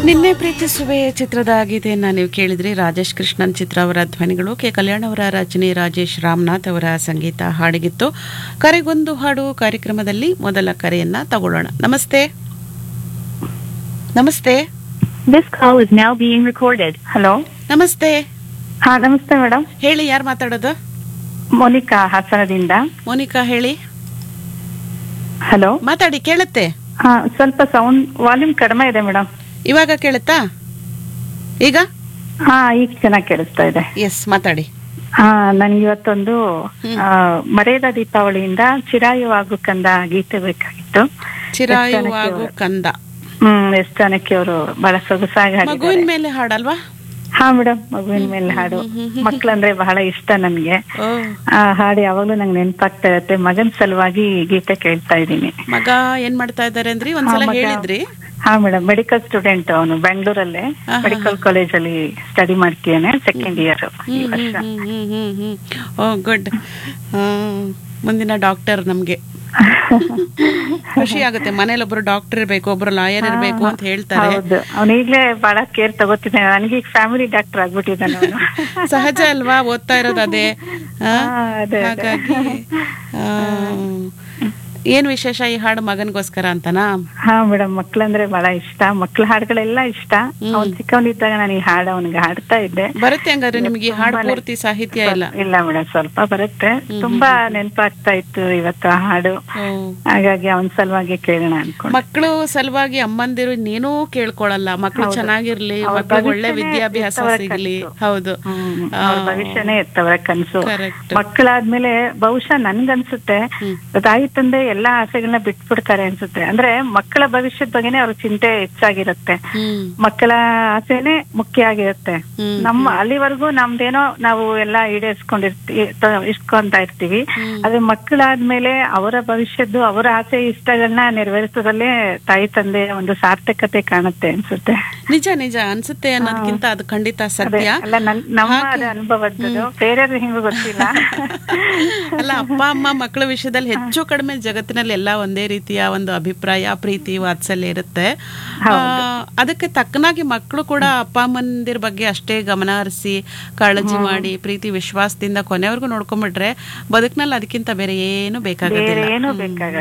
ನಿನ್ನೆ ಪ್ರೀತಿಸುವೆ ಚಿತ್ರದ ಗೀತೆಯನ್ನ ನೀವು ಕೇಳಿದ್ರಿ ರಾಜೇಶ್ ಕೃಷ್ಣನ್ ಚಿತ್ರ ಅವರ ಧ್ವನಿಗಳು ಕೆ ಕಲ್ಯಾಣ್ ಅವರ ರಚನೆ ರಾಜೇಶ್ ರಾಮನಾಥ್ ಅವರ ಸಂಗೀತ ಹಾಡಿಗಿತ್ತು ಕರೆಗೊಂದು ಹಾಡು ಕಾರ್ಯಕ್ರಮದಲ್ಲಿ ಮೊದಲ ಕರೆಯನ್ನ ತಗೊಳ್ಳೋಣ ನಮಸ್ತೆ ನಮಸ್ತೆ This call is now being recorded. Hello ನಮಸ್ತೆ ಹಾ ನಮಸ್ತೆ ಮೇಡಮ್ ಹೇಳಿ ಯಾರು ಮಾತಾಡೋದು ಮೋನಿಕಾ ಹಾಸನದಿಂದ ಮೋನಿಕಾ ಹೇಳಿ ಹಲೋ ಮಾತಾಡಿ ಕೇಳುತ್ತೆ ಹಾ ಸ್ವಲ್ಪ ಸೌಂಡ್ ವಾಲ್ಯೂಮ್ ಕಡಿಮೆ ಇದೆ ಮೇಡಮ್ ಇವಾಗ ಕೇಳುತ್ತಾ ಈಗ ಹಾ ಈಗ ಚೆನ್ನಾಗಿ ಕೇಳಿಸ್ತಾ ಇದೆ ಎಸ್ ಮಾತಾಡಿ ಹಾ ನನ್ಗೆ ಇವತ್ತೊಂದು ಹ್ಮ್. ಆ, ಮರೆಯದ ದೀಪಾವಳಿಯಿಂದ ಚಿರಾಯು ಆಗು ಕಂದ ಗೀತೆ ಬೇಕಾಗಿತ್ತು ಚಿರಾಯು ಹಾಗೂ ಕಂದ ಹ್ಮ್ ಎಸ್ ಜಾನಕಿ ಅವರು ಬಹಳ ಸೊಗಸಾಗಿ ಮಗುವಿನ ಹಾಡಿದ್ದಾರೆ ಮೇಲೆ ಹಾಡಲ್ವಾ ಹಾ ಮೇಡಮ್ ಮಗುವಿನ ಮೇಲೆ ಹಾಡು ಮಕ್ಳಂದ್ರೆ ಬಹಳ ಇಷ್ಟ ನನ್ಗೆ ಓ ಆ ಹಾಡು ಯಾವಾಗ್ಲೂ ನಂಗೆ ನೆನಪಾಗ್ತಾ ಇರತ್ತೆ ಮಗನ್ ಸಲುವಾಗಿ ಈ ಗೀತೆ ಕೇಳ್ತಾ ಇದ್ದೀನಿ ಮಗ ಏನ್ ಮಾಡ್ತಾ ಇದ್ದಾರೆ ಅಂದ್ರಿ ಒಂದ್ಸಲ ಹಾ, ಮಗ- ಹೇಳಿದ್ರಿ ಹಾ ಮೇಡಮ್ ಮೆಡಿಕಲ್ ಸ್ಟೂಡೆಂಟ್ ಅವನು ಬೆಂಗಳೂರಲ್ಲೇ ಹಾ, ಮೆಡಿಕಲ್ ಕಾಲೇಜಲ್ಲಿ ಸ್ಟಡಿ ಮಾಡ್ತಿದ್ದಾನೆ ಸೆಕೆಂಡ್ ಇಯರ್ ಈ ಹ್ಮ್ ವರ್ಷ ಹ್ಮ್ ಹ್ಮ್ ಹ್ಮ್ ಹ್ಮ್ ಓ ಗುಡ್ ಮುಂದಿನ ಡಾಕ್ಟರ್ ನಮ್ಗೆ ಖುಷಿ ಆಗುತ್ತೆ ಮನೇಲಿ ಒಬ್ರು ಡಾಕ್ಟರ್ ಇರ್ಬೇಕು ಒಬ್ರು ಲಾಯರ್ ಇರ್ಬೇಕು ಅಂತ ಹೇಳ್ತಾರೆ ಹೌದು ಅವ್ನು ಈಗ್ಲೇ ಬಹಳ ಕೇರ್ ತಗೋತಿದ್ದಾನೆ ನನಗೆ ಈಗ ಫ್ಯಾಮಿಲಿ ಡಾಕ್ಟರ್ ಆಗ್ಬಿಟ್ಟಿದ್ದಾನೆ ಅವನು ಸಹಜ ಅಲ್ವಾ ಓದ್ತಾ ಇರೋದು ಅದೇ ಆ? ಹಾ, ಅದೇ, ಅದೇ. ಹಾಗಾಗಿ ಆ, ಏನ್ ವಿಶೇಷ ಈ ಹಾಡು ಮಗನ್ಗೋಸ್ಕರ ಅಂತನಾ ಹಾ ಮೇಡಮ್ ಮಕ್ಳಂದ್ರೆ ಬಹಳ ಇಷ್ಟ ಮಕ್ಳ ಹಾಡುಗಳೆಲ್ಲ ಇಷ್ಟ ಅವ್ನ್ ಚಿಕ್ಕವನಿದ್ದಾಗ ನಾನು ಈ ಹಾಡು ಅವನಿಗೆ ಹಾಡ್ತಾ ಇದ್ದೆ ಬರುತ್ತೆ ಹಂಗಾದ್ರೆ ನಿಮ್ಗೆ ಈ ಹಾಡು ಪೂರ್ತಿ ಸಾಹಿತ್ಯ ಇಲ್ಲ ಇಲ್ಲ ಮೇಡಮ್ ಸ್ವಲ್ಪ ಬರುತ್ತೆ ತುಂಬಾ ನೆನಪಾಗ್ತಾ ಇತ್ತು ಇವತ್ತು ಆ ಹಾಡು ಓ. ಹಾಗಾಗಿ ಅವನ ಸಲುವಾಗಿ ಕೇಳೋಣ ಅನ್ಕೊಂಡು ಮಕ್ಕಳು ಸಲುವಾಗಿ ಅಮ್ಮಂದಿರು ಇನ್ನೇನೂ ಕೇಳ್ಕೊಳಲ್ಲ ಮಕ್ಕಳು ಚೆನ್ನಾಗಿರ್ಲಿ ಅವ್ರ ಮಕ್ಳಿಗೆ ಒಳ್ಳೆ ಭವಿಷ್ಯನೇ ವಿದ್ಯಾಭ್ಯಾಸ ಎತ್ತವರ ಸಿಗ್ಲಿ ಕನಸು. ಹೌದು ಹ್ಮ್. ಆ, ಅವ್ರ ಭವಿಷ್ಯನೇ ಎತ್ತವರ ಕನಸು Correct. ಮಕ್ಕಳಾದ್ಮೇಲೆ ಬಹುಶಃ ನನ್ಗನ್ಸುತ್ತೆ ತಾಯಿ ತಂದೆ ಎಲ್ಲಾ ಆಸೆಗಳನ್ನ ಬಿಟ್ಬಿಡ್ತಾರೆ ಅನ್ಸುತ್ತೆ ಅಂದ್ರೆ ಮಕ್ಕಳ ಭವಿಷ್ಯದ ಬಗ್ಗೆನೇ ಅವ್ರ ಚಿಂತೆ ಹೆಚ್ಚಾಗಿರುತ್ತೆ ಹ್ಮ್ ಮಕ್ಕಳ ಆಸೆನೆ ಮುಖ್ಯ ಆಗಿರುತ್ತೆ ಹ್ಮ್. ನಮ್ಮ ಅಲ್ಲಿವರೆಗೂ ನಮ್ದೇನೋ ನಾವು ಎಲ್ಲ ಈಡೇರಿಸ್ಕೊಂಡಿರ್ತೀವಿ ಇಸ್ಕೊಂತ ಇರ್ತೀವಿ ಆದ್ರೆ ಮಕ್ಕಳಾದ್ಮೇಲೆ ಅವರ ಭವಿಷ್ಯದ್ದು ಅವರ ಆಸೆ ಇಷ್ಟಗಳನ್ನ ನೆರವೇರಿಸೋದ್ರಲ್ಲೇ ತಾಯಿ ತಂದೆಯ ಒಂದು ಸಾರ್ಥಕತೆ ಕಾಣುತ್ತೆ ಅನ್ಸುತ್ತೆ ನಿಜ ನಿಜ ಅನ್ಸುತ್ತೆ ಅನ್ನೋದಕ್ಕಿಂತ ಅದು ಖಂಡಿತ ಅದೇ ಸತ್ಯ ಅಲ್ಲ ನನ್- ನಮ್ಮ ಅದು ಅನುಭವದ್ದು ಬೇರೆಯವ್ರು ಹಿಂಗ ಗೊತ್ತಿಲ್ಲ ಅಲ್ಲ ಅಪ್ಪ ಅಮ್ಮ ಮಕ್ಕಳ ವಿಷಯದಲ್ಲಿ ಹೆಚ್ಚು ಕಡಿಮೆ ಜಗತ್ತಿನಲ್ಲಿ ಎಲ್ಲ ಒಂದೇ ರೀತಿಯ ಒಂದು ಅಭಿಪ್ರಾಯ ಪ್ರೀತಿ ವಾತ್ಸಲ್ಯ ಇರುತ್ತೆ ಆ, ಅದಕ್ಕೆ ತಕ್ಕನಾಗಿ ಮಕ್ಕಳು ಕೂಡ ಅಪ್ಪ ಅಮ್ಮಂದಿರ ಬಗ್ಗೆ ಅಷ್ಟೇ ಗಮನ ಹರಿಸಿ ಕಾಳಜಿ ಮಾಡಿ ಪ್ರೀತಿ ವಿಶ್ವಾಸದಿಂದ ಕೊನೆವರೆಗೂ ನೋಡ್ಕೊಂಡ್ಬಿಟ್ರೆ ಬದುಕಿನಲ್ಲಿ ಅದಕ್ಕಿಂತ ಬೇರೆ ಏನು ಬೇರೆ ಬೇಕಾಗೋದಿಲ್ಲ ಏನು ಬೇಕಾಗ